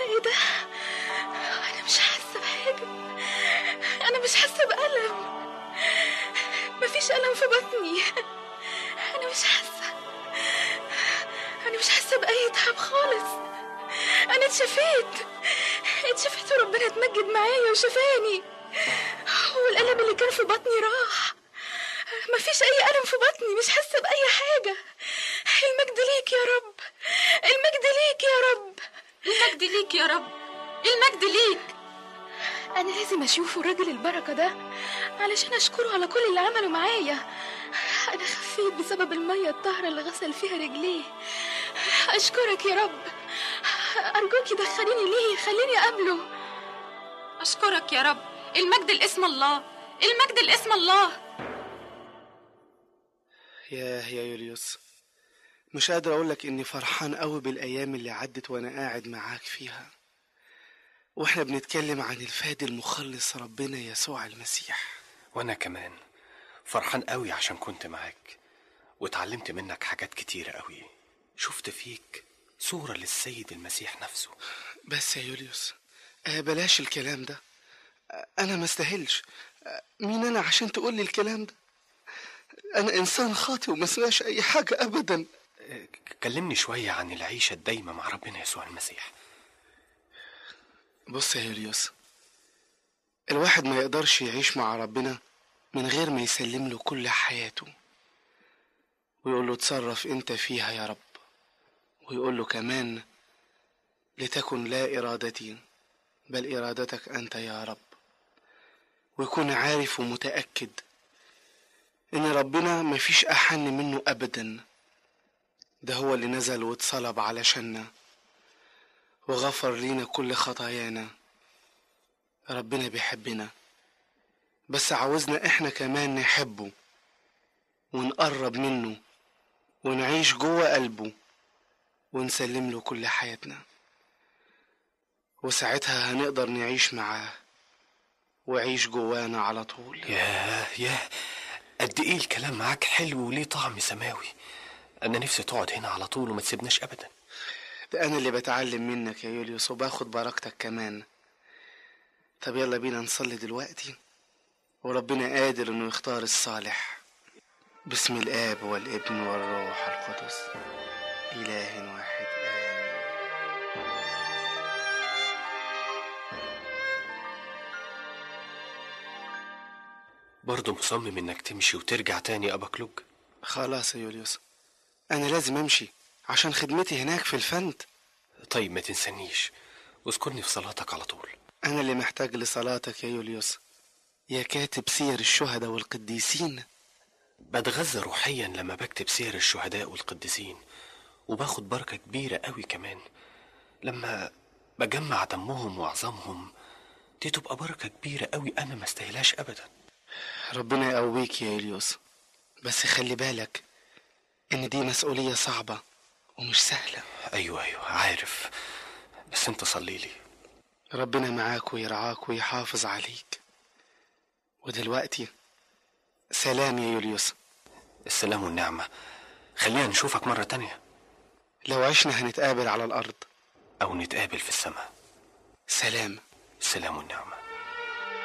ايه ده انا مش حاسه بحاجه انا مش حاسه بالم مفيش الم في بطني انا مش حاسه انا مش حاسه باي تعب خالص انا اتشفيت اتشفيت وربنا اتمجد معايا وشفاني والالم اللي كان في بطني راح مفيش اي الم في بطني مش حاسه باي حاجه المجد ليك يا رب المجد ليك يا رب المجد ليك يا رب المجد ليك انا لازم اشوفه الراجل البركه ده علشان اشكره على كل اللي عمله معايا انا خفيت بسبب الميه الطاهره اللي غسل فيها رجليه اشكرك يا رب ارجوك دخليني ليه خليني اقابله اشكرك يا رب المجد لاسم الله المجد لاسم الله ياه يا يوليوس مش قادر اقولك اني فرحان قوي بالايام اللي عدت وانا قاعد معاك فيها واحنا بنتكلم عن الفادي المخلص ربنا يسوع المسيح وانا كمان فرحان قوي عشان كنت معاك واتعلمت منك حاجات كتيرة قوي شفت فيك صورة للسيد المسيح نفسه بس يا يوليوس آه بلاش الكلام ده آه انا ما استاهلش آه مين انا عشان تقول لي الكلام ده انا انسان خاطئ وما اسمعش اي حاجه ابدا اه، كلمني شوية عن العيشة الدايمة مع ربنا يسوع المسيح بص يا يوليوس الواحد ما يقدرش يعيش مع ربنا من غير ما يسلم له كل حياته ويقول له اتصرف انت فيها يا رب ويقول له كمان لتكن لا ارادتي بل ارادتك انت يا رب ويكون عارف ومتاكد ان ربنا مفيش احن منه ابدا ده هو اللي نزل واتصلب علشاننا وغفر لينا كل خطايانا ربنا بيحبنا بس عاوزنا احنا كمان نحبه ونقرب منه ونعيش جوه قلبه ونسلم له كل حياتنا وساعتها هنقدر نعيش معاه وعيش جوانا على طول ياه ياه قد ايه الكلام معاك حلو وليه طعم سماوي انا نفسي تقعد هنا على طول وما تسيبناش ابدا ده انا اللي بتعلم منك يا يوليوس وباخد بركتك كمان طب يلا بينا نصلي دلوقتي وربنا قادر انه يختار الصالح باسم الاب والابن والروح القدس اله واحد امين برضه مصمم انك تمشي وترجع تاني ابا كلوج خلاص يا يوليوس انا لازم امشي عشان خدمتي هناك في الفند طيب ما تنسانيش واذكرني في صلاتك على طول انا اللي محتاج لصلاتك يا يوليوس يا كاتب سير الشهداء والقديسين بتغذى روحيا لما بكتب سير الشهداء والقديسين وباخد بركة كبيرة قوي كمان لما بجمع دمهم وعظامهم دي تبقى بركة كبيرة قوي أنا ما استاهلاش أبدا ربنا يقويك يا يوليوس بس خلي بالك ان دي مسؤولية صعبة ومش سهلة أيوة أيوة عارف بس أنت صلي لي ربنا معاك ويرعاك ويحافظ عليك ودلوقتي سلام يا يوليوس السلام والنعمة خلينا نشوفك مرة تانية لو عشنا هنتقابل على الأرض أو نتقابل في السماء سلام السلام والنعمة